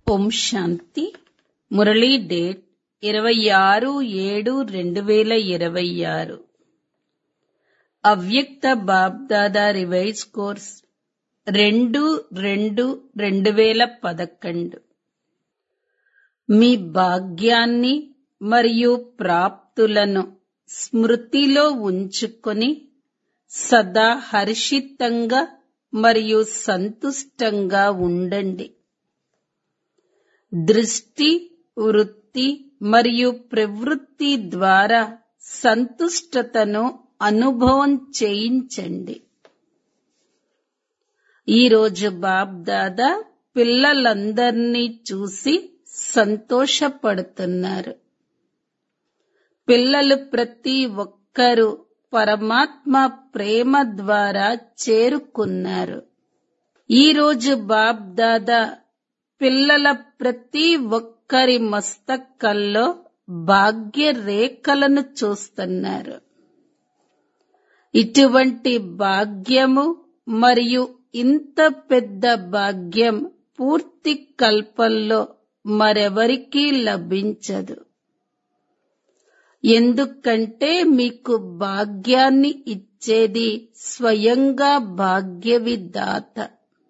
ఓం శాంతి Murali date ఇరవై ఆరు ఏడు రెండు వేల ఇరవై ఆరు అవ్యక్త బాబ్దాదా రివైజ్ కోర్స్ రెండు రెండు రెండు వేల పదకొండు మీ భాగ్యాన్ని మరియు ప్రాప్తులను స్మృతిలో ఉంచుకొని సదా హర్షితంగా మరియు సంతుష్టంగా ఉండండి దృష్టి వృత్తి మరియు ప్రవృత్తి ద్వారా సంతుష్టతను అనుభవం చేయించండి ఈరోజు బాబ్ దాదా పిల్లలందర్నీ చూసి సంతోషపడుతున్నారు పిల్లలు ప్రతి ఒక్కరూ పరమాత్మ ప్రేమ ద్వారా చేరుకున్నారు ఈరోజు బాబ్ దాదా పిల్లల ప్రతి ఒక్కరి మస్తకల్లో భాగ్య రేఖలను చూస్తున్నారు ఇటువంటి భాగ్యము మరియు ఇంత పెద్ద భాగ్యం పూర్తి కల్పంలో మరెవరికీ లభించదు ఎందుకంటే మీకు భాగ్యాన్ని ఇచ్చేది స్వయంగా భాగ్యవిదాత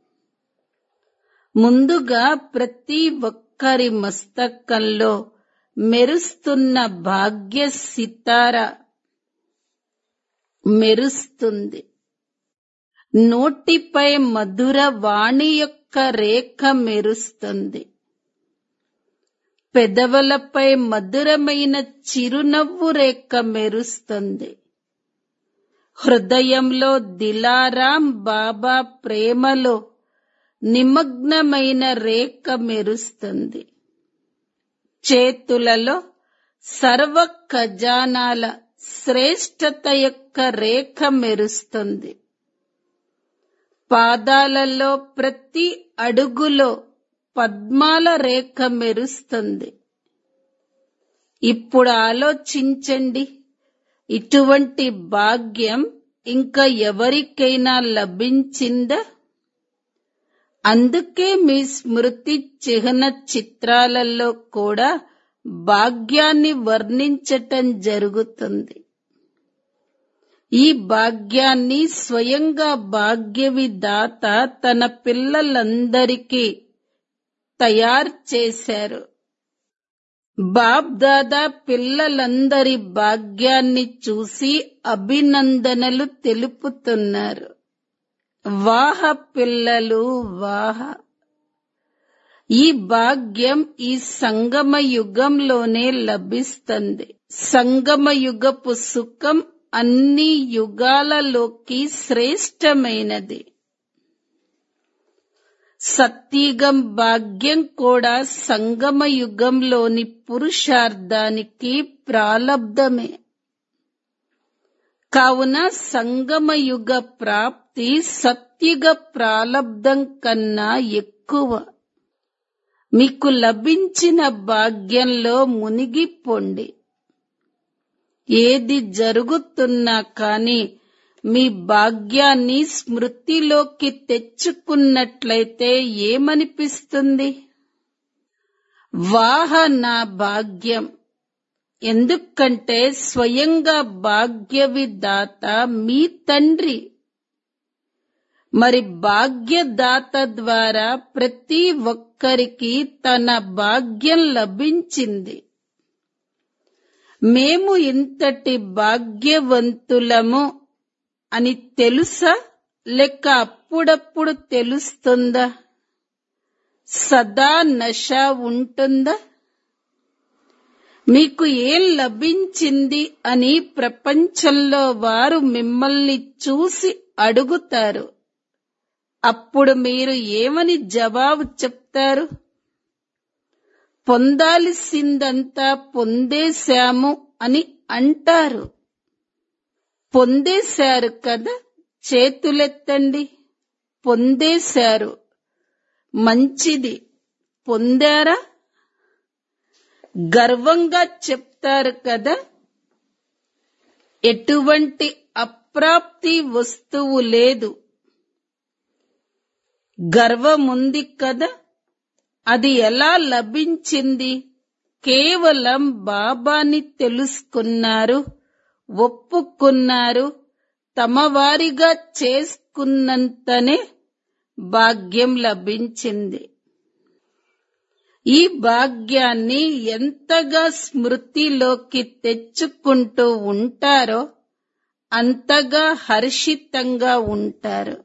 ముందుగా ప్రతి ఒక్కరి మస్తకంలో మెరుస్తున్న భాగ్య సితార మెరుస్తుంది నోటిపై మధుర వాణి యొక్క రేఖ మెరుస్తుంది పెదవులపై మధురమైన చిరునవ్వు రేఖ మెరుస్తుంది హృదయంలో దిలారాం బాబా ప్రేమలో నిమగ్నమైన రేఖ మెరుస్తుంది చేతులలో సర్వ ఖజానాల శ్రేష్టత యొక్క రేఖ మెరుస్తుంది పాదాలలో ప్రతి అడుగులో పద్మాల రేఖ మెరుస్తుంది ఇప్పుడు ఆలోచించండి ఇటువంటి భాగ్యం ఇంకా ఎవరికైనా లభించిందా అందుకే మీ స్మృతి చిహ్న చిత్రాలలో కూడా భాగ్యాన్ని వర్ణించటం జరుగుతుంది ఈ భాగ్యాన్ని స్వయంగా భాగ్యవిదాత తన పిల్లలందరికీ తయారు చేశారు బాబ్ దాదా పిల్లలందరి భాగ్యాన్ని చూసి అభినందనలు తెలుపుతున్నారు వాహ పిల్లలు వాహ ఈ భాగ్యం ఈ సంగమ యుగంలోనే లభిస్తుంది సంగమ యుగపు సుఖం అన్ని యుగాలలోకి శ్రేష్టమైనది సత్యుగం భాగ్యం కూడా సంగమ యుగంలోని పురుషార్థానికి ప్రాలబ్ధమే కావున సంగమ యుగ ప్రాప్తి సత్యుగ ప్రాలబ్ధం కన్నా ఎక్కువ మీకు లభించిన భాగ్యంలో మునిగిపోండి ఏది జరుగుతున్నా కాని మీ భాగ్యాన్ని స్మృతిలోకి తెచ్చుకున్నట్లయితే ఏమనిపిస్తుంది వాహ నా భాగ్యం ఎందుకంటే స్వయంగా భాగ్యవిదాత మీ తండ్రి మరి భాగ్యదాత ద్వారా ప్రతి ఒక్కరికి తన భాగ్యం లభించింది మేము ఇంతటి భాగ్యవంతులము అని తెలుసా లేక అప్పుడప్పుడు తెలుస్తుందా సదా నష ఉంటుందా మీకు ఏం లభించింది అని ప్రపంచంలో వారు మిమ్మల్ని చూసి అడుగుతారు అప్పుడు మీరు ఏమని జవాబు చెప్తారు పొందాల్సిందంతా పొందేశాము అని అంటారు పొందేశారు కదా చేతులెత్తండి పొందేశారు మంచిది పొందారా గర్వంగా చెప్తారు కదా ఎటువంటి అప్రాప్తి వస్తువు లేదు గర్వముంది కదా అది ఎలా లభించింది కేవలం బాబాని తెలుసుకున్నారు ఒప్పుకున్నారు తమ వారిగా చేసుకున్నంతనే భాగ్యం లభించింది ఈ భాగ్యాన్ని ఎంతగా స్మృతిలోకి తెచ్చుకుంటూ ఉంటారో అంతగా హర్షితంగా ఉంటారు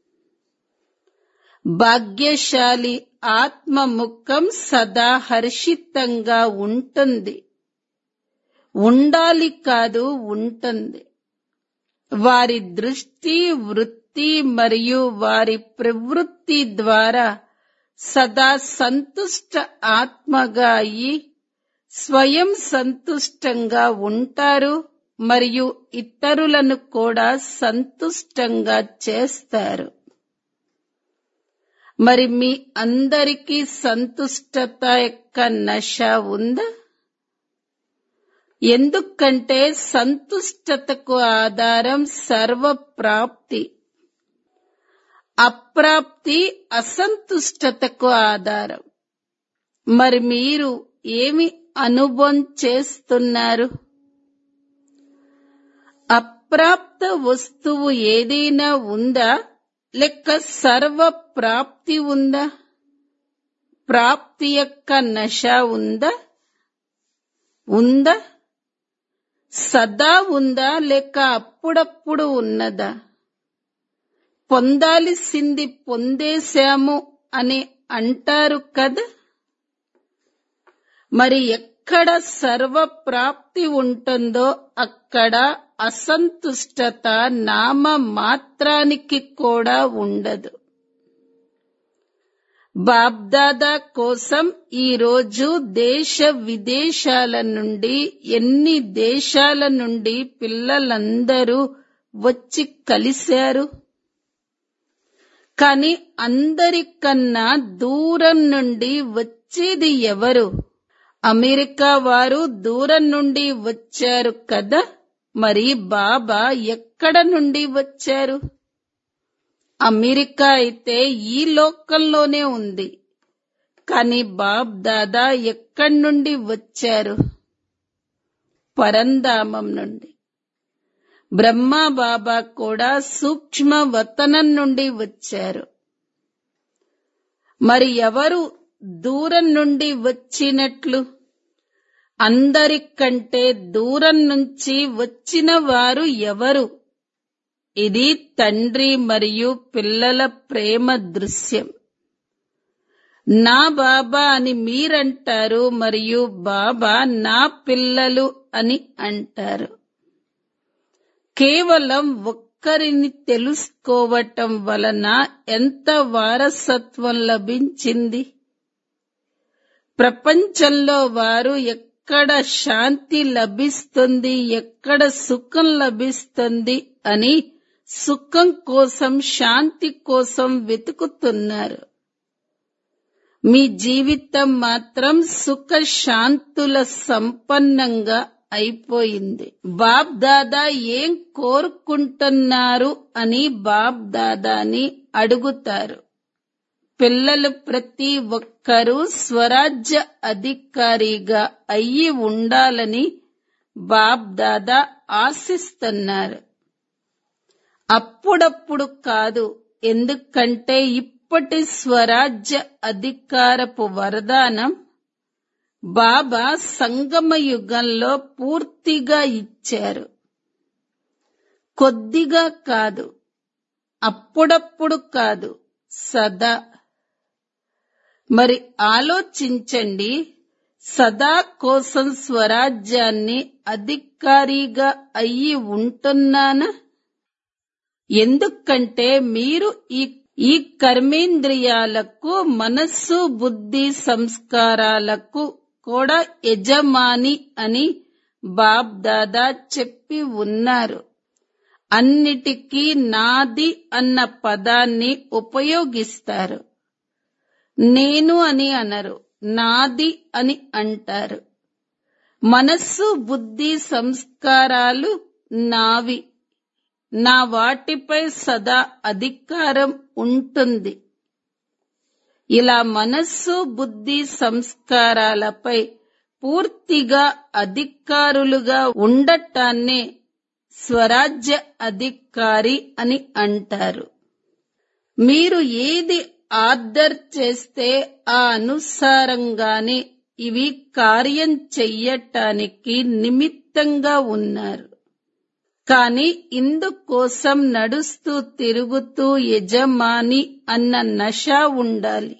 భాగ్యశాలి ఆత్మ ముఖం సదా హర్షితంగా ఉంటుంది ఉండాలి కాదు ఉంటుంది వారి దృష్టి వృత్తి మరియు వారి ప్రవృత్తి ద్వారా సదా సంతుష్ట ఆత్మగా అయి స్వయం సంతుష్టంగా ఉంటారు మరియు ఇతరులను కూడా సంతుష్టంగా చేస్తారు మరి మీ అందరికీ సంతుష్టత యొక్క నశ ఉందా ఎందుకంటే సంతుష్టతకు ఆధారం సర్వప్రాప్తి అప్రాప్తి అసంతుష్టతకు ఆధారం మరి మీరు ఏమి అనుభవం చేస్తున్నారు అప్రాప్త వస్తువు ఏదైనా ఉందా లెక్క సర్వ ప్రాప్తి ఉందా ప్రాప్తి యొక్క నశ ఉందా ఉందా సదా ఉందా లేక అప్పుడప్పుడు ఉన్నదా పొందాల్సింది పొందేశాము అని అంటారు కదా మరి ఎక్కడ సర్వ ప్రాప్తి ఉంటుందో అక్కడ అసంతుష్టత నామ మాత్రానికి కూడా ఉండదు బాబ్దాదా కోసం ఈ రోజు దేశ విదేశాల నుండి ఎన్ని దేశాల నుండి పిల్లలందరూ వచ్చి కలిశారు కాని అందరికన్నా దూరం నుండి వచ్చేది ఎవరు అమెరికా వారు దూరం నుండి వచ్చారు కదా మరి బాబా ఎక్కడ నుండి వచ్చారు అమెరికా అయితే ఈ లోకంలోనే ఉంది కాని బాబ్ దాదా ఎక్కడి నుండి వచ్చారు పరంధామం నుండి బ్రహ్మ బాబా కూడా సూక్ష్మ వతనం నుండి వచ్చారు మరి ఎవరు దూరం నుండి వచ్చినట్లు అందరికంటే దూరం నుంచి వచ్చిన వారు ఎవరు ఇది తండ్రి మరియు పిల్లల ప్రేమ దృశ్యం నా బాబా అని మీరంటారు మరియు బాబా నా పిల్లలు అని అంటారు కేవలం ఒక్కరిని తెలుసుకోవటం వలన ఎంత వారసత్వం లభించింది ప్రపంచంలో వారు ఎక్కడ శాంతి లభిస్తుంది ఎక్కడ సుఖం లభిస్తుంది అని సుఖం కోసం శాంతి కోసం వెతుకుతున్నారు మీ జీవితం మాత్రం సుఖ శాంతుల సంపన్నంగా అయిపోయింది బాబ్ దాదా ఏం కోరుకుంటున్నారు అని బాబ్ దాదాని అడుగుతారు పిల్లలు ప్రతి ఒక్కరూ స్వరాజ్య అధికారిగా అయ్యి ఉండాలని బాబ్ దాదా ఆశిస్తున్నారు అప్పుడప్పుడు కాదు ఎందుకంటే ఇప్పటి స్వరాజ్య అధికారపు వరదానం బాబా సంగమ యుగంలో పూర్తిగా ఇచ్చారు కొద్దిగా కాదు అప్పుడప్పుడు కాదు సదా మరి ఆలోచించండి సదా కోసం స్వరాజ్యాన్ని అధికారిగా అయ్యి ఉంటున్నానా ఎందుకంటే మీరు ఈ ఈ కర్మేంద్రియాలకు మనస్సు బుద్ధి సంస్కారాలకు కూడా యజమాని అని బాబ్ దాదా చెప్పి ఉన్నారు అన్నిటికీ నాది అన్న పదాన్ని ఉపయోగిస్తారు నేను అని అనరు నాది అని అంటారు మనస్సు బుద్ధి సంస్కారాలు నావి నా వాటిపై సదా అధికారం ఉంటుంది ఇలా మనస్సు బుద్ధి సంస్కారాలపై పూర్తిగా అధికారులుగా ఉండటాన్నే స్వరాజ్య అధికారి అని అంటారు మీరు ఏది ఆర్డర్ చేస్తే ఆ అనుసారంగానే ఇవి కార్యం చెయ్యటానికి నిమిత్తంగా ఉన్నారు కాని ఇందుకోసం నడుస్తూ తిరుగుతూ యజమాని అన్న నశ ఉండాలి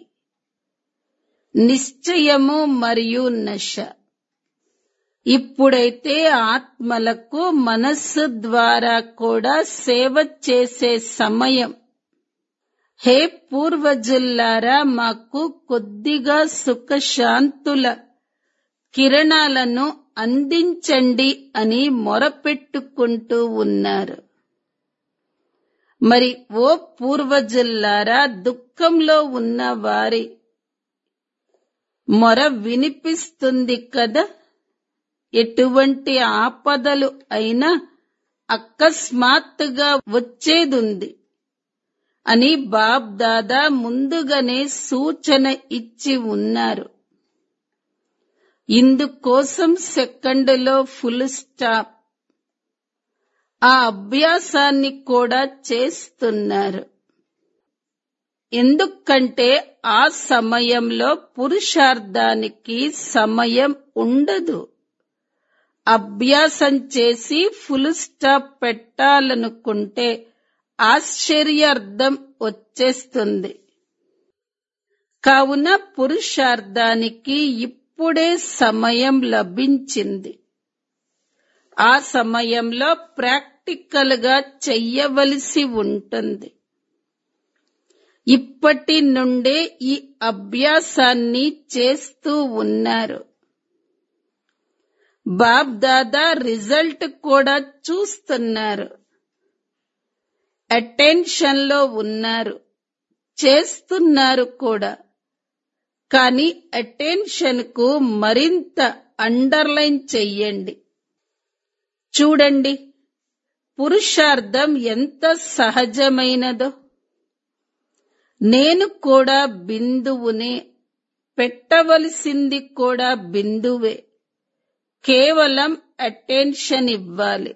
నిశ్చయము మరియు నశ ఇప్పుడైతే ఆత్మలకు మనస్సు ద్వారా కూడా సేవ చేసే సమయం హే పూర్వజుల్లారా మాకు కొద్దిగా సుఖశాంతుల కిరణాలను అందించండి అని మొరపెట్టుకుంటూ ఉన్నారు మరి ఓ పూర్వజుల్లారా దుఃఖంలో ఉన్న వారి మొర వినిపిస్తుంది కదా ఎటువంటి ఆపదలు అయినా అకస్మాత్తుగా వచ్చేదుంది అని బాబ్ దాదా ముందుగానే సూచన ఇచ్చి ఉన్నారు ఇందుకోసం సెకండులో ఫుల్ స్టాప్ ఆ అభ్యాసాన్ని కూడా చేస్తున్నారు ఎందుకంటే ఆ సమయంలో పురుషార్థానికి సమయం ఉండదు అభ్యాసం చేసి ఫుల్ స్టాప్ పెట్టాలనుకుంటే ఆశ్చర్యార్థం వచ్చేస్తుంది కావున పురుషార్థానికి ఇప్పుడే సమయం లభించింది ఆ సమయంలో ప్రాక్టికల్ గా చెయ్యవలసి ఉంటుంది ఇప్పటి నుండే ఈ అభ్యాసాన్ని చేస్తూ ఉన్నారు బాబ్ దాదా రిజల్ట్ కూడా చూస్తున్నారు అటెన్షన్ లో ఉన్నారు చేస్తున్నారు కూడా కానీ అటెన్షన్ కు మరింత అండర్లైన్ చెయ్యండి చూడండి పురుషార్థం ఎంత సహజమైనదో నేను కూడా బిందువునే పెట్టవలసింది కూడా బిందువే కేవలం అటెన్షన్ ఇవ్వాలి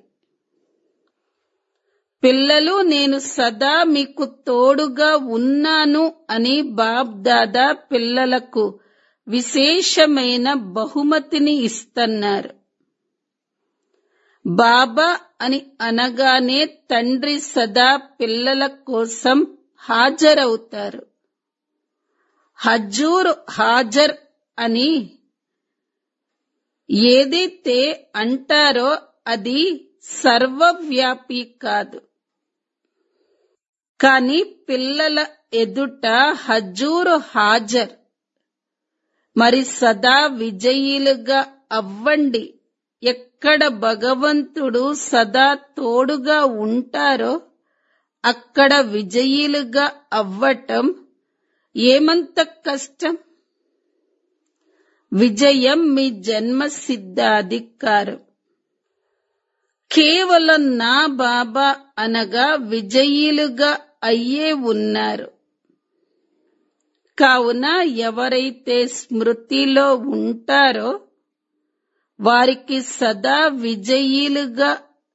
పిల్లలు నేను సదా మీకు తోడుగా ఉన్నాను అని బాబ్ దాదా పిల్లలకు విశేషమైన బహుమతిని ఇస్తున్నారు బాబా అని అనగానే తండ్రి సదా పిల్లల కోసం హాజరవుతారు హజూర్ హాజర్ అని ఏదైతే అంటారో అది సర్వవ్యాపి కాదు కాని పిల్లల ఎదుట హజూరు హాజర్ మరి సదా విజయీలుగా అవ్వండి ఎక్కడ భగవంతుడు సదా తోడుగా ఉంటారో అక్కడ విజయీలుగా అవ్వటం ఏమంత కష్టం విజయం మీ జన్మ సిద్ధ అధికారం కేవలం నా బాబా అనగా విజయీలుగా అయ్యే ఉన్నారు కావున ఎవరైతే స్మృతిలో ఉంటారో వారికి సదా విజయీలుగా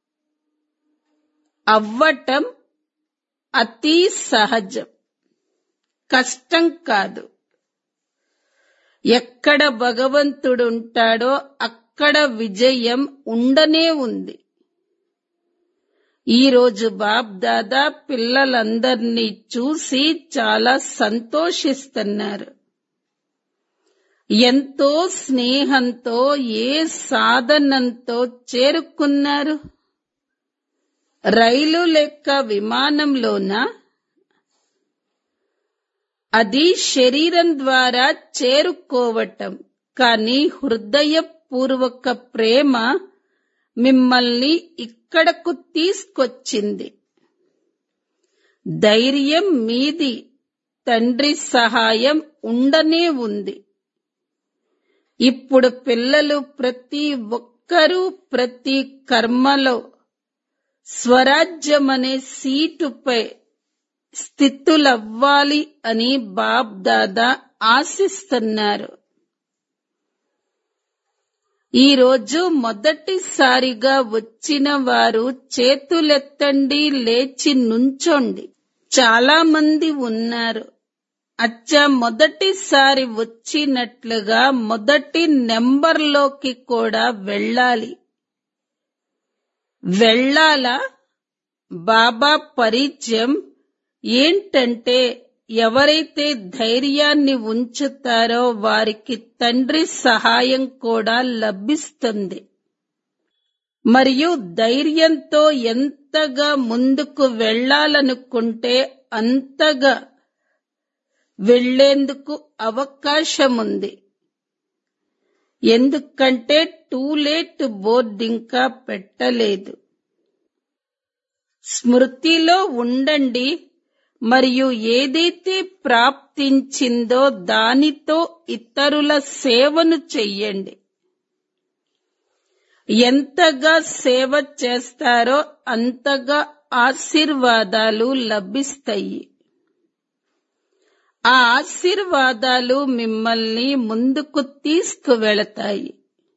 అవ్వటం అతి సహజం కష్టం కాదు ఎక్కడ భగవంతుడుంటాడో అక్కడ విజయం ఉండనే ఉంది ఈ రోజు బాబ్ దాదా పిల్లలందరినీ చూసి చాలా సంతోషిస్తున్నారు ఎంతో స్నేహంతో ఏ సాధనంతో చేరుకున్నారు రైలు లెక్క విమానంలోనా అది శరీరం ద్వారా చేరుకోవటం కానీ హృదయపూర్వక ప్రేమ మిమ్మల్ని ఇక్కడకు తీసుకొచ్చింది ధైర్యం మీది తండ్రి సహాయం ఉండనే ఉంది ఇప్పుడు పిల్లలు ప్రతి ఒక్కరూ ప్రతి కర్మలో స్వరాజ్యం అనే సీటుపై స్థితులవ్వాలి అని బాబ్ దాదా ఆశిస్తున్నారు ఈ రోజు మొదటిసారిగా వచ్చిన వారు చేతులెత్తండి లేచి నుంచోండి చాలా మంది ఉన్నారు అచ్చా మొదటిసారి వచ్చినట్లుగా మొదటి నెంబర్లోకి కూడా వెళ్ళాలి వెళ్ళాలా బాబా పరిచయం ఏంటంటే ఎవరైతే ధైర్యాన్ని ఉంచుతారో వారికి తండ్రి సహాయం కూడా లభిస్తుంది మరియు ధైర్యంతో ఎంతగా ముందుకు వెళ్ళాలనుకుంటే అంతగా వెళ్లేందుకు అవకాశం ఉంది ఎందుకంటే టూ లేట్ బోర్డు ఇంకా పెట్టలేదు స్మృతిలో ఉండండి మరియు ఏదైతే ప్రాప్తించిందో దానితో ఇతరుల సేవను చెయ్యండి ఎంతగా సేవ చేస్తారో అంతగా ఆశీర్వాదాలు లభిస్తాయి ఆ ఆశీర్వాదాలు మిమ్మల్ని ముందుకు తీసుకువెళతాయి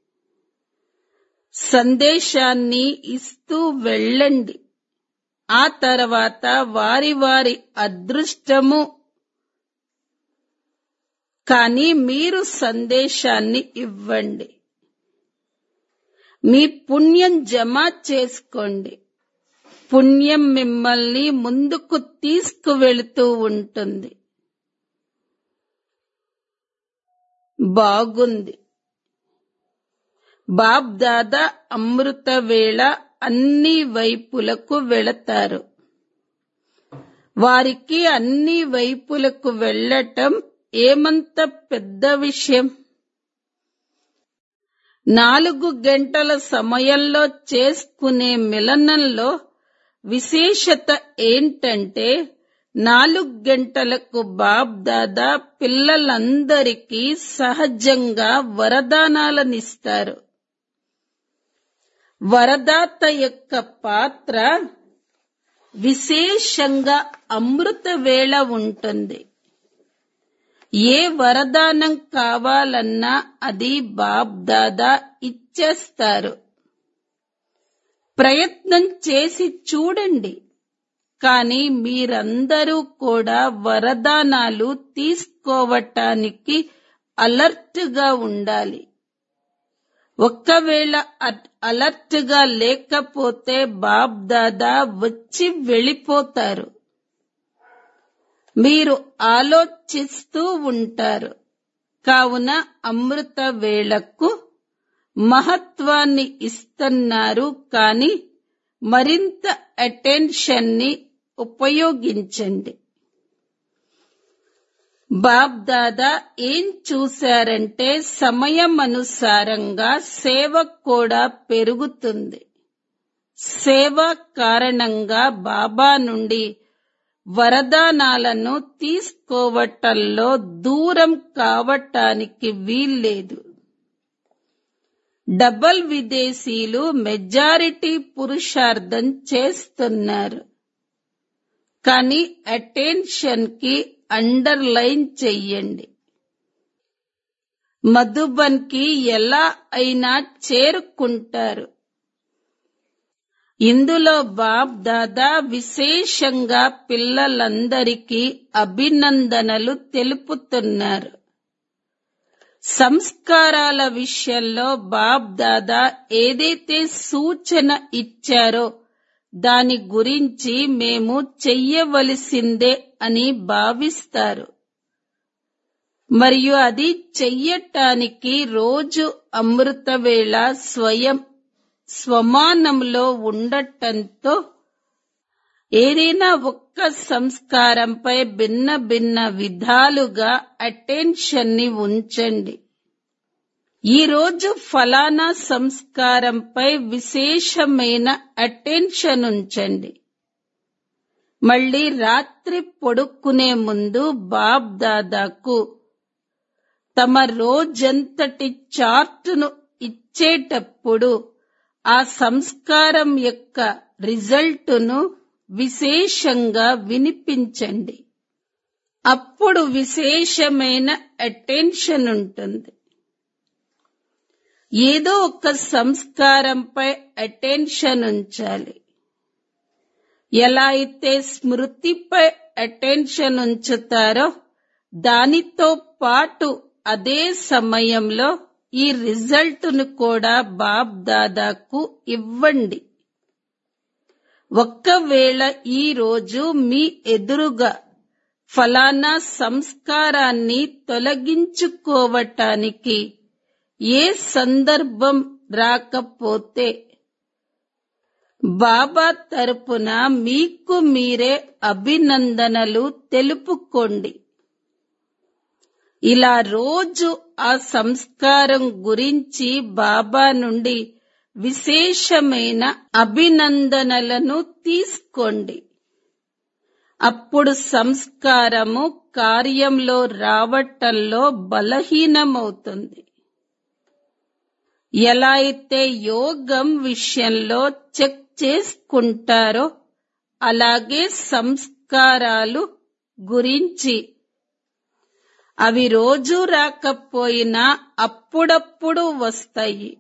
సందేశాన్ని ఇస్తూ వెళ్ళండి ఆ తర్వాత వారి వారి అదృష్టము కానీ మీరు సందేశాన్ని ఇవ్వండి మీ పుణ్యం జమ చేసుకోండి పుణ్యం మిమ్మల్ని ముందుకు తీసుకువెళుతూ ఉంటుంది బాగుంది బాబ్ దాదా అమృత వేళ అన్ని వైపులకు వెళతారు వారికి అన్ని వైపులకు వెళ్ళటం ఏమంత పెద్ద విషయం నాలుగు గంటల సమయంలో చేసుకునే మిలనంలో విశేషత ఏంటంటే నాలుగు గంటలకు బాబ్ దాదా పిల్లలందరికీ సహజంగా వరదానాలనిస్తారు వరదాత యొక్క పాత్ర విశేషంగా అమృత వేళ ఉంటుంది ఏ వరదానం కావాలన్నా అది బాబ్ దాదా ఇచ్చేస్తారు ప్రయత్నం చేసి చూడండి కానీ మీరందరూ కూడా వరదానాలు తీసుకోవటానికి అలర్ట్ గా ఉండాలి ఒక్కవేళ అలర్ట్ గా లేకపోతే బాబ్ దాదా వచ్చి వెళ్ళిపోతారు మీరు ఆలోచిస్తూ ఉంటారు కావున అమృత వేళకు మహత్వాన్ని ఇస్తున్నారు కానీ మరింత అటెన్షన్ ని ఉపయోగించండి బాబ్ దాదా ఏం చూశారంటే సమయం అనుసారంగా సేవ కూడా పెరుగుతుంది సేవ కారణంగా బాబా నుండి వరదానాలను తీసుకోవటంలో దూరం కావటానికి వీల్లేదు డబల్ విదేశీలు మెజారిటీ పురుషార్థం చేస్తున్నారు కానీ అటెన్షన్ కి అండర్లైన్ చెయ్యండి మధుబన్ కి ఎలా అయినా చేరుకుంటారు ఇందులో బాబ్ దాదా విశేషంగా పిల్లలందరికీ అభినందనలు తెలుపుతున్నారు సంస్కారాల విషయంలో బాబ్ దాదా ఏదైతే సూచన ఇచ్చారో దాని గురించి మేము చెయ్యవలసిందే అని భావిస్తారు మరియు అది చెయ్యటానికి రోజు అమృతవేళ స్వయం స్వమానంలో ఉండటంతో ఏదైనా ఒక్క సంస్కారంపై భిన్న భిన్న విధాలుగా అటెన్షన్ ని ఉంచండి ఈ రోజు ఫలానా సంస్కారంపై విశేషమైన అటెన్షన్ ఉంచండి మళ్ళీ రాత్రి పడుకునే ముందు బాబ్ దాదాకు తమ రోజంతటి చార్టును ఇచ్చేటప్పుడు ఆ సంస్కారం యొక్క రిజల్టును విశేషంగా వినిపించండి అప్పుడు విశేషమైన అటెన్షన్ ఉంటుంది ఏదో ఒక సంస్కారంపై అటెన్షన్ ఉంచాలి ఎలా అయితే స్మృతిపై అటెన్షన్ ఉంచుతారో దానితో పాటు అదే సమయంలో ఈ రిజల్ట్ను కూడా బాబ్ దాదాకు ఇవ్వండి ఒక్కవేళ ఈ రోజు మీ ఎదురుగా ఫలానా సంస్కారాన్ని తొలగించుకోవటానికి ఏ సందర్భం రాకపోతే బాబా తరపున మీకు మీరే అభినందనలు తెలుపుకోండి ఇలా రోజు ఆ సంస్కారం గురించి బాబా నుండి విశేషమైన అభినందనలను తీసుకోండి అప్పుడు సంస్కారము కార్యంలో రావటంలో బలహీనమవుతుంది ఎలా అయితే యోగం విషయంలో చెక్ చేసుకుంటారో అలాగే సంస్కారాలు గురించి అవి రోజు రాకపోయినా అప్పుడప్పుడు వస్తాయి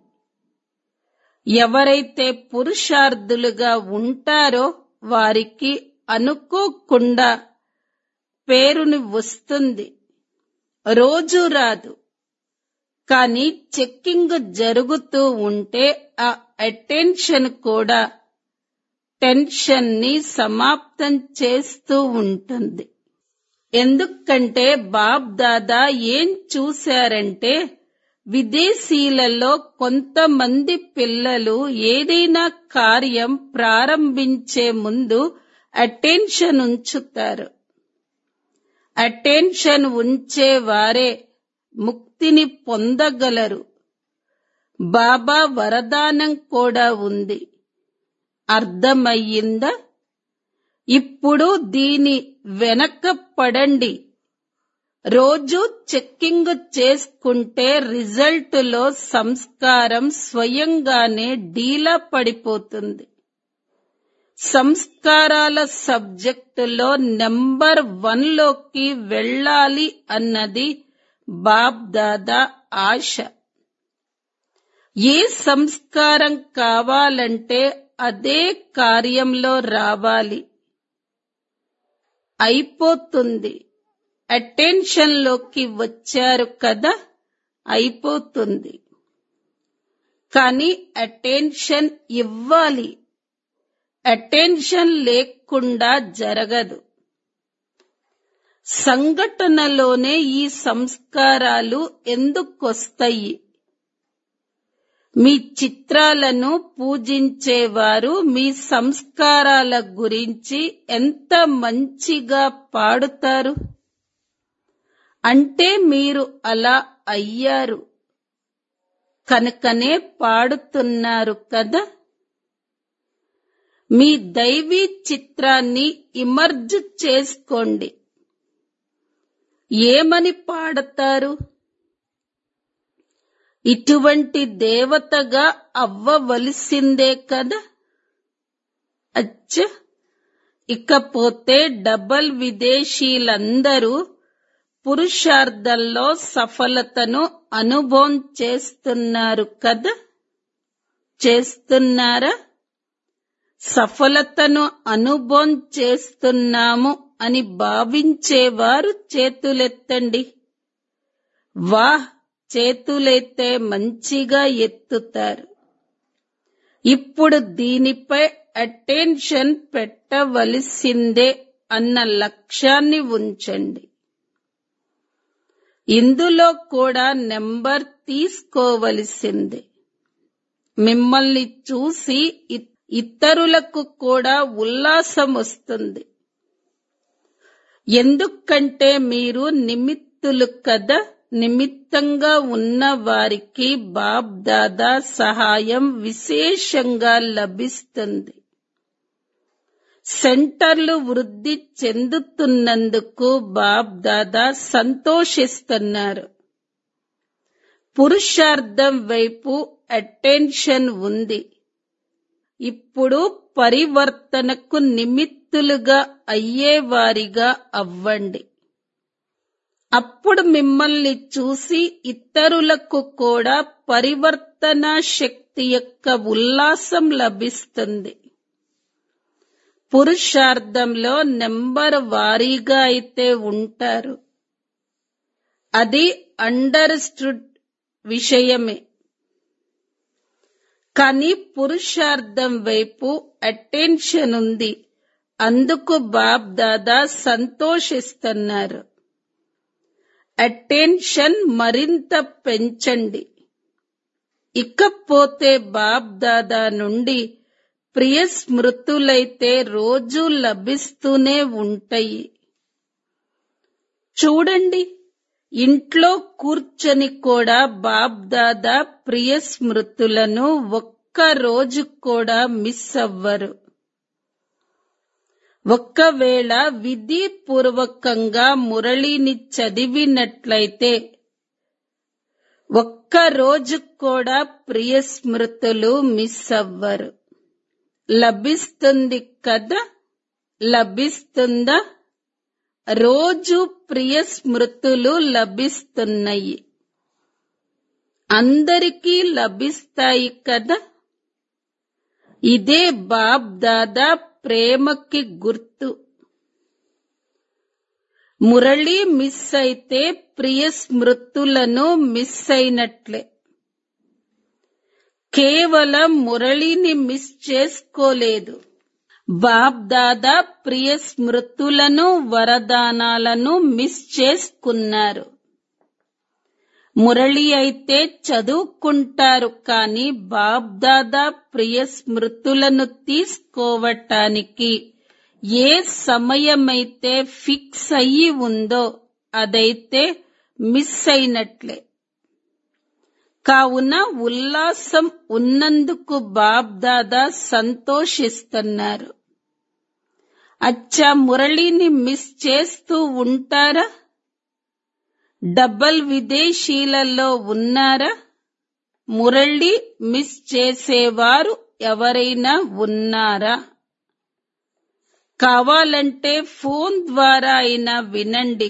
ఎవరైతే పురుషార్థులుగా ఉంటారో వారికి అనుకోకుండా పేరుని వస్తుంది రోజు రాదు కానీ చెక్కింగ్ జరుగుతూ ఉంటే ఆ అటెన్షన్ కూడా టెన్షన్ ని సమాప్తం చేస్తూ ఉంటుంది ఎందుకంటే బాబ్ దాదా ఏం చూశారంటే విదేశీలలో కొంతమంది పిల్లలు ఏదైనా కార్యం ప్రారంభించే ముందు అటెన్షన్ ఉంచుతారు అటెన్షన్ ఉంచేవారే ముక్తిని పొందగలరు బాబా వరదానం కూడా ఉంది అర్థమయ్యిందా ఇప్పుడు దీని వెనక పడండి రోజు చెక్కింగ్ చేసుకుంటే రిజల్టులో సంస్కారం స్వయంగానే డీలా పడిపోతుంది సంస్కారాల సబ్జెక్టులో నెంబర్ వన్ లోకి వెళ్ళాలి అన్నది బాబ్ దాదా ఆశ ఏ సంస్కారం కావాలంటే అదే కార్యంలో రావాలి అయిపోతుంది అటెన్షన్ లోకి వచ్చారు కదా అయిపోతుంది కానీ అటెన్షన్ ఇవ్వాలి అటెన్షన్ లేకుండా జరగదు సంఘటనలోనే ఈ సంస్కారాలు ఎందుకొస్తాయి మీ చిత్రాలను పూజించేవారు మీ సంస్కారాల గురించి ఎంత మంచిగా పాడుతారు అంటే మీరు అలా అయ్యారు కనుకనే పాడుతున్నారు కదా మీ దైవీ చిత్రాన్ని ఇమర్జ్ చేసుకోండి ఏమని పాడతారు ఇటువంటి దేవతగా అవ్వవలసిందే కదా అచ్చ ఇకపోతే డబల్ విదేశీలందరూ పురుషార్థంలో సఫలతను అనుభవం చేస్తున్నారు కదా చేస్తున్నారా సఫలతను అనుభవం చేస్తున్నాము అని భావించేవారు చేతులెత్తండి వాహ్ చేతులెత్తే మంచిగా ఎత్తుతారు ఇప్పుడు దీనిపై అటెన్షన్ పెట్టవలసిందే అన్న లక్ష్యాన్ని ఉంచండి ఇందులో కూడా నెంబర్ తీసుకోవలసిందే మిమ్మల్ని చూసి ఇ- ఇతరులకు కూడా ఉల్లాసం వస్తుంది ఎందుకంటే మీరు నిమిత్తులు కదా నిమిత్తంగా ఉన్న వారికి బాబ్ దాదా సహాయం విశేషంగా లభిస్తుంది సెంటర్లు వృద్ధి చెందుతున్నందుకు బాబ్ దాదా సంతోషిస్తున్నారు పురుషార్థం వైపు అటెన్షన్ ఉంది ఇప్పుడు పరివర్తనకు నిమిత్త నిమిత్తులుగా అయ్యేవారిగా అవ్వండి అప్పుడు మిమ్మల్ని చూసి ఇతరులకు కూడా పరివర్తన శక్తి యొక్క ఉల్లాసం లభిస్తుంది పురుషార్థంలో నెంబర్ వారీగా అయితే ఉంటారు అది అండర్స్టూడ్ విషయమే కానీ పురుషార్థం వైపు అటెన్షన్ ఉంది అందుకు బాబ్ దాదా సంతోషిస్తున్నారు అటెన్షన్ మరింత పెంచండి ఇకపోతే బాబ్ దాదా నుండి ప్రియ స్మృతులైతే రోజు లభిస్తూనే ఉంటాయి చూడండి ఇంట్లో కూర్చొని కూడా బాబ్ దాదా ప్రియ స్మృతులను ఒక్క రోజు కూడా మిస్ అవ్వరు ఒక్కవేళ విధిపూర్వకంగా మురళిని చదివినట్లయితే ఒక్క రోజు కూడా ప్రియ స్మృతులు మిస్ అవ్వరు లభిస్తుంది కదా లభిస్తుందా రోజు ప్రియ స్మృతులు లభిస్తున్నాయి అందరికీ లభిస్తాయి కదా ఇదే బాబ్ దాదా ప్రేమకి గుర్తు మురళి మిస్ అయితే ప్రియ స్మృతులను మిస్ అయినట్లే కేవలం మురళిని మిస్ చేసుకోలేదు బాబ్ దాదా ప్రియ స్మృతులను వరదానాలను మిస్ చేసుకున్నారు మురళి అయితే చదువుకుంటారు కానీ బాబ్ దాదా ప్రియ స్మృతులను తీసుకోవటానికి ఏ సమయమైతే ఫిక్స్ అయ్యి ఉందో అదైతే మిస్ అయినట్లే కావున ఉల్లాసం ఉన్నందుకు బాబ్ దాదా సంతోషిస్తున్నారు అచ్చా మురళిని మిస్ చేస్తూ ఉంటారా డబల్ విదేశీలలో ఉన్నారా మురళి మిస్ చేసేవారు ఎవరైనా ఉన్నారా కావాలంటే ఫోన్ ద్వారా అయినా వినండి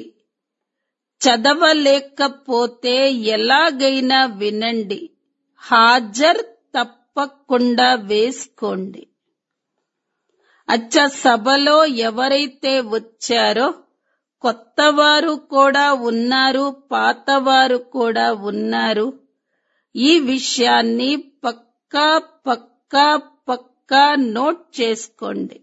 చదవలేకపోతే ఎలాగైనా వినండి హాజర్ తప్పకుండా వేసుకోండి అచ్చ సభలో ఎవరైతే వచ్చారో కొత్తవారు కూడా ఉన్నారు పాతవారు కూడా ఉన్నారు ఈ విషయాన్ని పక్కా పక్కా పక్కా నోట్ చేసుకోండి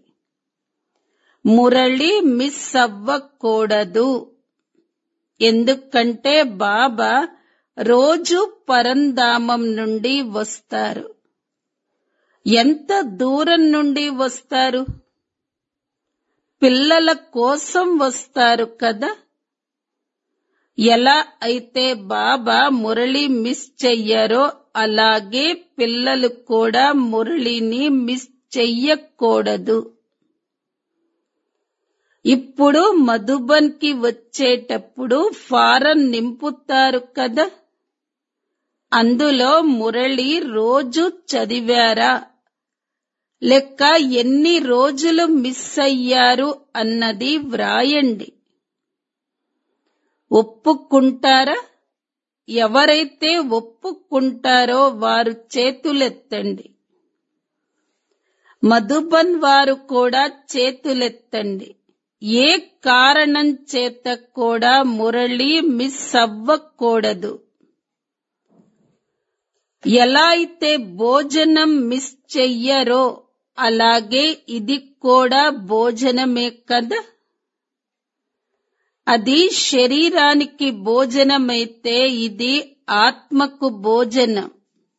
మురళి మిస్ అవ్వకూడదు ఎందుకంటే బాబా రోజు పరంధామం నుండి వస్తారు ఎంత దూరం నుండి వస్తారు పిల్లల కోసం వస్తారు కదా ఎలా అయితే బాబా మురళి మిస్ చెయ్యరో అలాగే పిల్లలు కూడా మురళిని మిస్ చెయ్యకూడదు ఇప్పుడు మధుబన్ కి వచ్చేటప్పుడు ఫారం నింపుతారు కదా అందులో మురళి రోజు చదివారా లెక్క ఎన్ని రోజులు మిస్ అయ్యారు అన్నది వ్రాయండి ఒప్పుకుంటారా ఎవరైతే ఒప్పుకుంటారో వారు చేతులెత్తండి మధుబన్ వారు కూడా చేతులెత్తండి ఏ కారణం చేత కూడా మురళి మిస్ అవ్వకూడదు ఎలా అయితే భోజనం మిస్ చెయ్యరో అలాగే ఇది కూడా భోజనమే కదా అది శరీరానికి భోజనమైతే ఇది ఆత్మకు భోజనం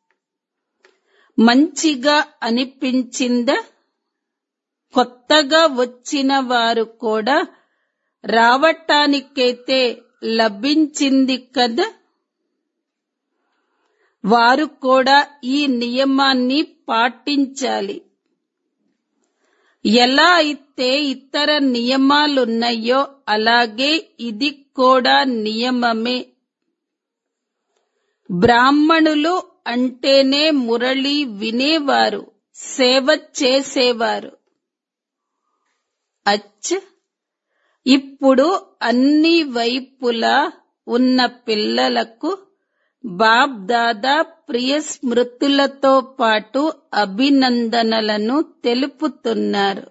మంచిగా అనిపించిందా కొత్తగా వచ్చిన వారు కూడా రావటానికైతే లభించింది కదా వారు కూడా ఈ నియమాన్ని పాటించాలి ఎలా అయితే ఇతర నియమాలున్నాయో అలాగే ఇది కూడా నియమమే బ్రాహ్మణులు అంటేనే మురళి వినేవారు సేవ చేసేవారు అచ్ ఇప్పుడు అన్ని వైపులా ఉన్న పిల్లలకు బాబ్ దాదా ప్రియ స్మృతులతో పాటు అభినందనలను తెలుపుతున్నారు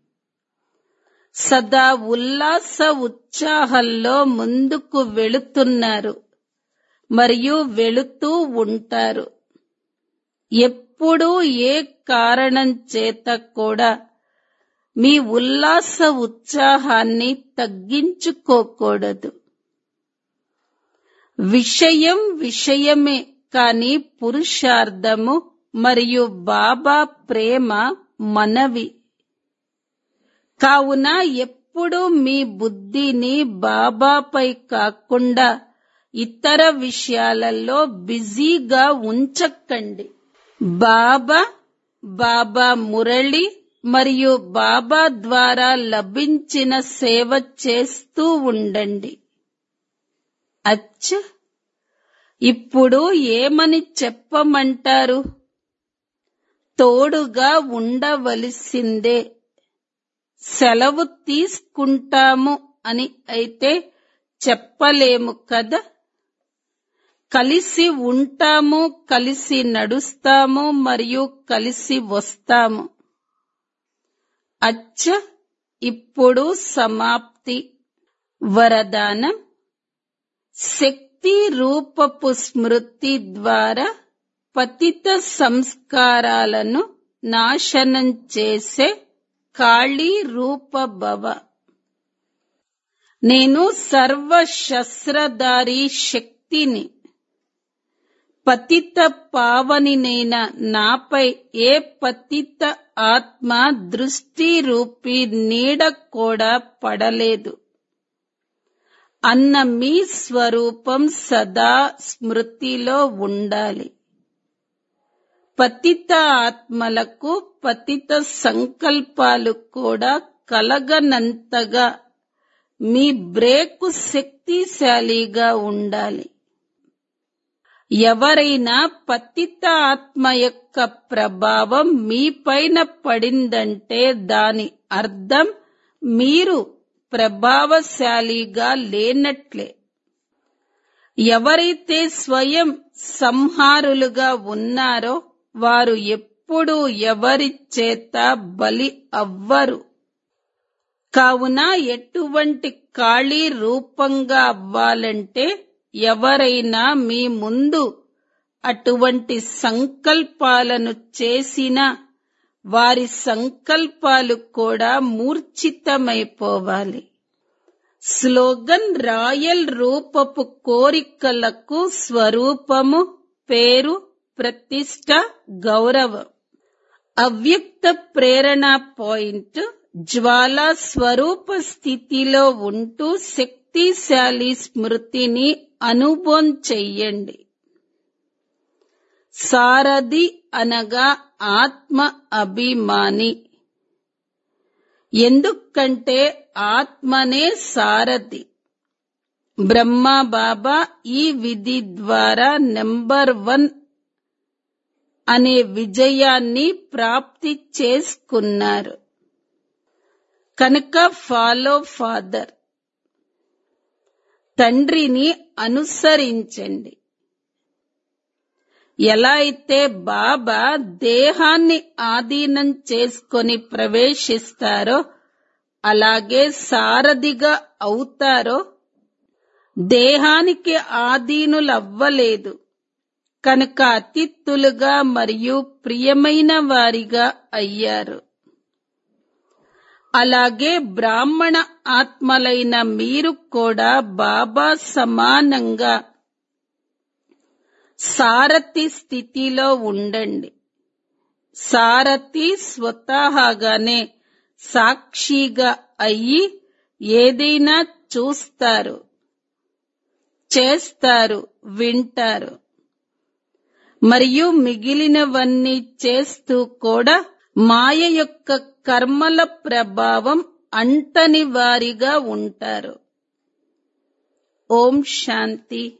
సదా ఉల్లాస ఉత్సాహంలో ముందుకు వెళుతున్నారు మరియు వెళుతూ ఉంటారు ఎప్పుడూ ఏ కారణం చేత కూడా మీ ఉల్లాస ఉత్సాహాన్ని తగ్గించుకోకూడదు విషయం విషయమే కాని పురుషార్థము మరియు బాబా ప్రేమ మనవి కావున ఎప్పుడు మీ బుద్ధిని బాబాపై కాకుండా ఇతర విషయాలలో బిజీగా ఉంచకండి బాబా బాబా మురళి మరియు బాబా ద్వారా లభించిన సేవ చేస్తూ ఉండండి అచ్చ ఇప్పుడు ఏమని చెప్పమంటారు తోడుగా ఉండవలసిందే సెలవు తీసుకుంటాము అని అయితే చెప్పలేము కదా కలిసి ఉంటాము కలిసి నడుస్తాము మరియు కలిసి వస్తాము అచ్చ ఇప్పుడు సమాప్తి వరదానం శక్తి రూపపు స్మృతి ద్వారా పతిత సంస్కారాలను నాశనం చేసే కాళీ రూప భవ నేను సర్వ శస్త్రధారి శక్తిని పతిత పావనినైన నాపై ఏ పతిత ఆత్మ దృష్టి రూపి నీడ కూడా పడలేదు అన్న మీ స్వరూపం సదా స్మృతిలో ఉండాలి పతిత ఆత్మలకు పతిత సంకల్పాలు కూడా కలగనంతగా మీ బ్రేకు శక్తిశాలిగా ఉండాలి ఎవరైనా పతిత ఆత్మ యొక్క ప్రభావం మీపైన పడిందంటే దాని అర్థం మీరు ప్రభావశాలిగా లేనట్లే ఎవరైతే స్వయం సంహారులుగా ఉన్నారో వారు ఎప్పుడూ ఎవరి చేత బలి అవ్వరు కావున ఎటువంటి ఖాళీ రూపంగా అవ్వాలంటే ఎవరైనా మీ ముందు అటువంటి సంకల్పాలను చేసినా వారి సంకల్పాలు కూడా మూర్ఛితమైపోవాలి స్లోగన్ రాయల్ రూపపు కోరికలకు స్వరూపము పేరు ప్రతిష్ట గౌరవం అవ్యక్త ప్రేరణ పాయింట్ జ్వాలా స్వరూప స్థితిలో ఉంటూ శక్తిశాలి స్మృతిని అనుభవం చెయ్యండి సారథి అనగా ఆత్మ అభిమాని ఎందుకంటే ఆత్మనే సారథి బ్రహ్మ బాబా ఈ విధి ద్వారా నెంబర్ వన్ అనే విజయాన్ని ప్రాప్తి చేసుకున్నారు కనుక ఫాలో ఫాదర్ తండ్రిని అనుసరించండి ఎలా అయితే బాబా దేహాన్ని ఆధీనం చేసుకొని ప్రవేశిస్తారో అలాగే సారథిగా అవుతారో దేహానికి ఆధీనులవ్వలేదు కనుక అతిథులుగా మరియు ప్రియమైన వారిగా అయ్యారు అలాగే బ్రాహ్మణ ఆత్మలైన మీరు కూడా బాబా సమానంగా సారథి స్థితిలో ఉండండి సారథి స్వతహాగానే సాక్షిగా అయ్యి ఏదైనా చూస్తారు చేస్తారు వింటారు మరియు మిగిలినవన్నీ చేస్తూ కూడా మాయ యొక్క కర్మల ప్రభావం అంటని వారిగా ఉంటారు ఓం శాంతి